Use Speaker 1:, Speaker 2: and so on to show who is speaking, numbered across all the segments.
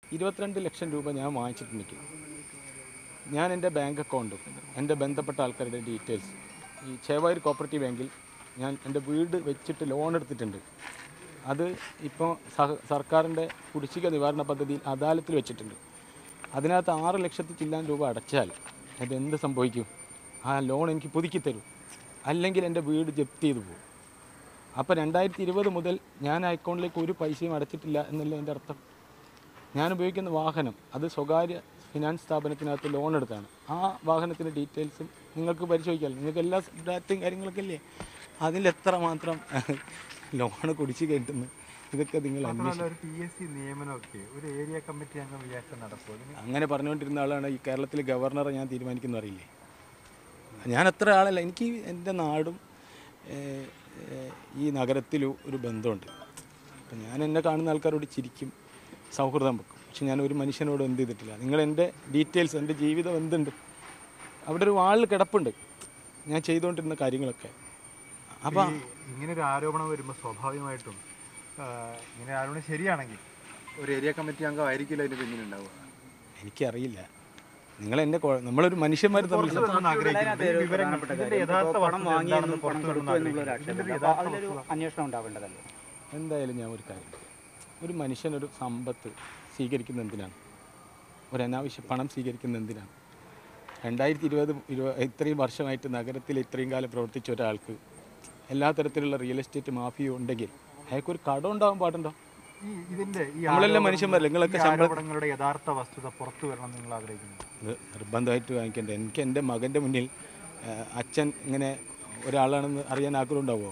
Speaker 1: ഇരുപത്തിരണ്ട് ലക്ഷം രൂപ ഞാൻ വാങ്ങിച്ചിട്ടുണ്ട് ഞാൻ എൻ്റെ ബാങ്ക് അക്കൗണ്ടും എൻ്റെ ബന്ധപ്പെട്ട ആൾക്കാരുടെ ഡീറ്റെയിൽസ് ഈ ചേവായൂർ കോപ്പറേറ്റീവ് ബാങ്കിൽ ഞാൻ എൻ്റെ വീട് വെച്ചിട്ട് ലോൺ എടുത്തിട്ടുണ്ട് അത് ഇപ്പോൾ സഹ സർക്കാരിൻ്റെ കുടിശ്ശിക നിവാരണ പദ്ധതിയിൽ അദാലത്തിൽ വെച്ചിട്ടുണ്ട് അതിനകത്ത് ആറ് ലക്ഷത്തി ചില്ലാൻ രൂപ അടച്ചാൽ അത് എന്ത് സംഭവിക്കും ആ ലോൺ എനിക്ക് പുതുക്കി തരും അല്ലെങ്കിൽ എൻ്റെ വീട് ജപ്തി ചെയ്തു പോകും അപ്പോൾ രണ്ടായിരത്തി ഇരുപത് മുതൽ ഞാൻ ആ അക്കൗണ്ടിലേക്ക് ഒരു പൈസയും അടച്ചിട്ടില്ല എന്നല്ല എൻ്റെ അർത്ഥം ഞാൻ ഉപയോഗിക്കുന്ന വാഹനം അത് സ്വകാര്യ ഫിനാൻസ് സ്ഥാപനത്തിനകത്ത് ലോൺ എടുത്താണ് ആ വാഹനത്തിൻ്റെ ഡീറ്റെയിൽസും നിങ്ങൾക്ക് പരിശോധിക്കാം നിങ്ങൾക്ക് എല്ലാ ഡാറ്റയും കാര്യങ്ങളൊക്കെ ഇല്ലേ അതിൽ എത്ര മാത്രം ലോൺ കുടിച്ച് കയറ്റുന്നു ഇതൊക്കെ നിങ്ങൾ അന്വേഷിക്കും
Speaker 2: ഒരു പി എസ് സി നിയമനമൊക്കെ ഒരു ഏരിയ കമ്മിറ്റി അംഗം വിചാരിച്ചാൽ നടക്കും അതിന്
Speaker 1: അങ്ങനെ പറഞ്ഞുകൊണ്ടിരുന്ന ആളാണ് ഈ കേരളത്തിലെ ഗവർണറെ ഞാൻ തീരുമാനിക്കുന്നു അറിയില്ലേ ഞാൻ അത്ര ആളല്ല എനിക്ക് എൻ്റെ നാടും ഏഹ്, ഏഹ്, ഈ നഗരത്തിലും ഒരു ബന്ധമുണ്ട് അപ്പം ഞാൻ എന്നെ കാണുന്ന ആൾക്കാരോട് ചിരിക്കും സൗഹൃദം വെക്കും പക്ഷെ ഞാൻ ഒരു മനുഷ്യനോട് എന്ത് ചെയ്തിട്ടില്ല നിങ്ങൾ എൻ്റെ ഡീറ്റെയിൽസ് എൻ്റെ ജീവിതം എന്തുണ്ട് അവിടെ ഒരു വാളിൽ കിടപ്പുണ്ട് ഞാൻ ചെയ്തുകൊണ്ടിരുന്ന കാര്യങ്ങളൊക്കെ അപ്പം
Speaker 2: ഈ ഇങ്ങനെ ഒരു ആരോപണം വരുമ്പോൾ സ്വാഭാവികമായിട്ടും ആ, ഇങ്ങനെ ആരോപണം ശരിയാണെങ്കിൽ ഒരു ഏരിയ കമ്മിറ്റി അംഗം ആയിരിക്കില്ല അതിന് പിന്നിലുണ്ടാവുക
Speaker 1: എനിക്കറിയില്ല നിങ്ങൾ എന്നെ കൊ- നമ്മളൊരു മനുഷ്യന്മാർ തമ്മിൽ സം-
Speaker 2: പുറത്തുവിടണമെന്ന് ആഗ്രഹിക്കുന്നത് ഈ വിവരങ്ങൾ ഇതിന്റെ യഥാർത്ഥ
Speaker 3: പണം
Speaker 2: വസ്തുത
Speaker 3: വാങ്ങിയെന്നും
Speaker 2: എന്താണെന്ന്
Speaker 3: പണം കൊടുത്തു
Speaker 2: പുറത്തുവിടണമെന്ന്
Speaker 3: എന്നുള്ള ഒരു
Speaker 2: ആഗ്രഹിക്കുന്നത്.
Speaker 3: ആക്ഷേപം
Speaker 2: ഇതിന്റെ
Speaker 3: അപ്പോൾ
Speaker 2: യഥാർത്ഥ
Speaker 3: അതിലൊരു
Speaker 2: വസ്തുത.
Speaker 3: അന്വേഷണം ഉണ്ടാവേണ്ടതല്ലേ
Speaker 1: എന്തായാലും ഞാൻ ഒരു കാര്യം പറയാം. ഒരു മനുഷ്യനൊരു സമ്പത്ത് സ്വീകരിക്കുന്ന എന്തിനാണ് ഒരു അനാവശ്യ പണം സ്വീകരിക്കുന്ന എന്തിനാണ് രണ്ടായിരത്തി ഇരുപത് ഇരുപ ഇത്രയും വർഷമായിട്ട് നഗരത്തിൽ ഇത്രയും കാലം പ്രവർത്തിച്ച ഒരാൾക്ക് എല്ലാ തരത്തിലുള്ള റിയൽ എസ്റ്റേറ്റ് മാഫിയ ഉണ്ടെങ്കിൽ അയാൾക്കൊരു കടം ഉണ്ടാവാൻ പാടുണ്ടോ
Speaker 2: ഈ ഇതിന്റെ ഈ
Speaker 1: നമ്മളെല്ലാം
Speaker 2: ആരോപണങ്ങൾ-
Speaker 1: മനുഷ്യന്മാരല്ലേ? നിങ്ങളൊക്കെ
Speaker 2: ഈ
Speaker 1: ശമ്പളം-
Speaker 2: ആരോപണങ്ങളുടെ യഥാർത്ഥ വസ്തുത പുറത്തു വരണം എന്ന് നിങ്ങൾ ആഗ്രഹിക്കുന്നു
Speaker 1: ഇത് നിർബന്ധമായിട്ട് വാങ്ങിക്കേണ്ട എനിക്ക് എൻ്റെ മകൻ്റെ മുന്നിൽ ആ, അച്ഛൻ ഇങ്ങനെ ഒരാളാണെന്ന് അറിയാൻ ആഗ്രഹം ഉണ്ടാവുമോ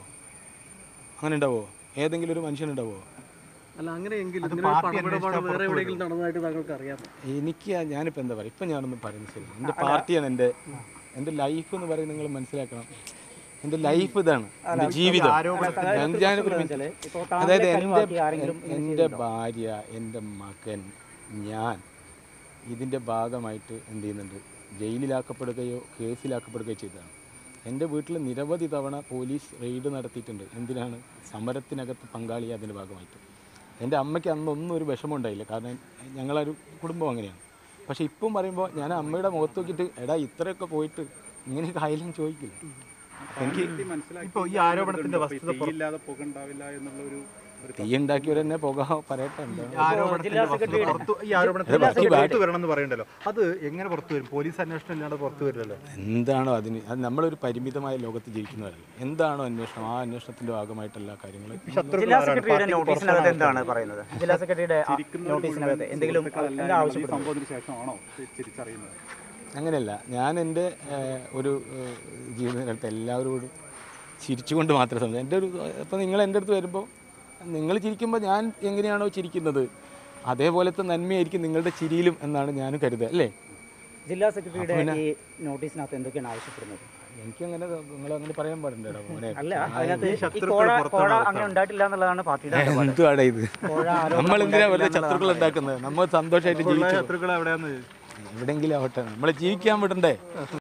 Speaker 1: അങ്ങനെ ഉണ്ടാവുമോ ഏതെങ്കിലും ഒരു മനുഷ്യനുണ്ടാവുമോ
Speaker 4: അല്ല അങ്ങനെയെങ്കിൽ
Speaker 2: അത്
Speaker 4: ഇങ്ങനെ ഒരു
Speaker 2: പാർട്ടി
Speaker 4: പണമിടപാട്
Speaker 2: അന്വേഷിച്ചാൽ
Speaker 4: വേറെ
Speaker 2: പുറത്ത്
Speaker 4: എവിടെയെങ്കിലും നടന്നതായിട്ട് താങ്കൾക്ക് അറിയാം
Speaker 1: എനിക്ക് ആ- ഞാനിപ്പോൾ എന്താ പറയുക ഇപ്പം ഞാനൊന്നും പറയുന്നത് ശരി എൻ്റെ പാർട്ടിയാണ് എൻ്റെ എൻ്റെ ലൈഫ് എന്ന് പറയുന്നത് നിങ്ങൾ മനസ്സിലാക്കണം എൻ്റെ ലൈഫ് ഇതാണ് എൻ്റെ ജീവിതം ഞാൻ- ഞാനിപ്പോൾ ഒരു മിനിറ്റ്.
Speaker 3: ഇപ്പോൾ
Speaker 1: അതായത്
Speaker 3: താങ്കളെ
Speaker 1: എൻ്റെ
Speaker 3: കളിവാക്കി ആരെങ്കിലും ഇങ്ങനെ
Speaker 1: എൻ്റെ ഭാര്യ എൻ്റെ മകൻ ഞാൻ ഇതിൻ്റെ ഭാഗമായിട്ട് എന്ത് ചെയ്യുന്നുണ്ട് ജയിലിലാക്കപ്പെടുകയോ കേസിലാക്കപ്പെടുകയോ ചെയ്തതാണ് എൻ്റെ വീട്ടിൽ നിരവധി തവണ പോലീസ് റെയ്ഡ് നടത്തിയിട്ടുണ്ട് എന്തിനാണ് സമരത്തിനകത്ത് പങ്കാളി അതിൻ്റെ ഭാഗമായിട്ട് എൻ്റെ അമ്മയ്ക്ക് അന്നൊന്നും ഒരു വിഷമം ഉണ്ടായില്ല കാരണം ഞങ്ങളൊരു കുടുംബം അങ്ങനെയാണ് പക്ഷേ ഇപ്പം പറയുമ്പോൾ ഞാൻ അമ്മയുടെ മുഖത്ത് നോക്കിയിട്ട് എടാ ഇത്രയൊക്കെ പോയിട്ട് ഇങ്ങനെയൊക്കെ ആയാലും ചോദിക്കില്ല എനിക്ക്
Speaker 2: ഇപ്പൊ ഈ ആരോപണത്തിന്റെ വസ്തുത പുറത്ത്
Speaker 4: ഇല്ലാതെ പുകണ്ടാവില്ല എന്നുള്ള ഒരു
Speaker 1: തീ ഉണ്ടാക്കിയവരെന്നെ പോകാൻ പറയട്ടെ എന്താണ്
Speaker 2: ഈ ആരോപണത്തിന്റെ വസ്തുത പുറത്തു ഈ ആരോപണത്തിന്റെ
Speaker 1: ബാക്കി
Speaker 2: വസ്തുത
Speaker 1: ബാക്കി-
Speaker 2: പുറത്തു വരണം എന്ന് പറയണ്ടല്ലോ അത് എങ്ങനെ പുറത്തു വരും പോലീസ് അന്വേഷണം ഇല്ലാണ്ട് പുറത്തു വരില്ലല്ലോ
Speaker 1: എന്താണോ അതിന് അത് നമ്മളൊരു പരിമിതമായ ലോകത്ത് ജീവിക്കുന്നവരല്ല എന്താണോ അന്വേഷണം ആ അന്വേഷണത്തിന്റെ ഭാഗമായിട്ട് എല്ലാ കാര്യങ്ങളും
Speaker 3: ജില്ലാ സെക്രട്ടറിയുടെ നോട്ടീസിനകത്ത് എന്താണ് പറയുന്നത് ജില്ലാ സെക്രട്ടറിയുടെ ആ നോട്ടീസിനകത്ത് എന്തെങ്കിലും എന്താ ആവശ്യപ്പെടുന്നത്
Speaker 4: സംഭവത്തിന് ശേഷമാണോ തിരിച്ചറിയുന്നത്
Speaker 1: അങ്ങനെയല്ല ഞാൻ എൻ്റെ ഏഹ്, ഒരു ഏഹ്, ജീവിതകാലത്ത് എല്ലാവരോടും ചിരിച്ചുകൊണ്ട് മാത്രമേ സംസാരിക്കും എൻ്റെ ഒരു ഇപ്പം നിങ്ങൾ എൻ്റെ അടുത്ത് വരുമ്പോൾ നിങ്ങൾ ചിരിക്കുമ്പോൾ ഞാൻ എങ്ങനെയാണോ ചിരിക്കുന്നത് അതേപോലത്തെ നന്മയായിരിക്കും നിങ്ങളുടെ ചിരിയിലും എന്നാണ് ഞാനും കരുതുക അല്ലേ
Speaker 3: ജില്ലാ സെക്രട്ടറിയുടെ ഈ നോട്ടീസിനകത്ത് എന്തൊക്കെയാണ് ആവശ്യപ്പെടുന്നത്
Speaker 1: എനിക്കങ്ങനെ നിങ്ങൾ അങ്ങനെ പറയാൻ പാടുണ്ടോ മോനെ
Speaker 3: അല്ല അതിനകത്ത് ഈ കോഴ കോഴ അങ്ങനെ ഉണ്ടായിട്ടില്ല എന്നുള്ളതാണ് പാർട്ടിയുടെ നിലപാട്.
Speaker 1: എന്തുവാടാ ഇത്
Speaker 3: കോഴ ആരോപണം
Speaker 1: നമ്മൾ എന്തിനാ വെറുതെ
Speaker 3: ഉണ്ടായിട്ടില്ല
Speaker 1: ശത്രുക്കൾ ഉണ്ടാക്കുന്നത് നമ്മൾ സന്തോഷമായിട്ട് ജീവിച്ചു
Speaker 2: ശത്രുക്കൾ എവിടെയാന്ന്
Speaker 1: എവിടെയെങ്കിലും ആവട്ടെ നമ്മളെ ജീവിക്കാൻ വിടണ്ടേ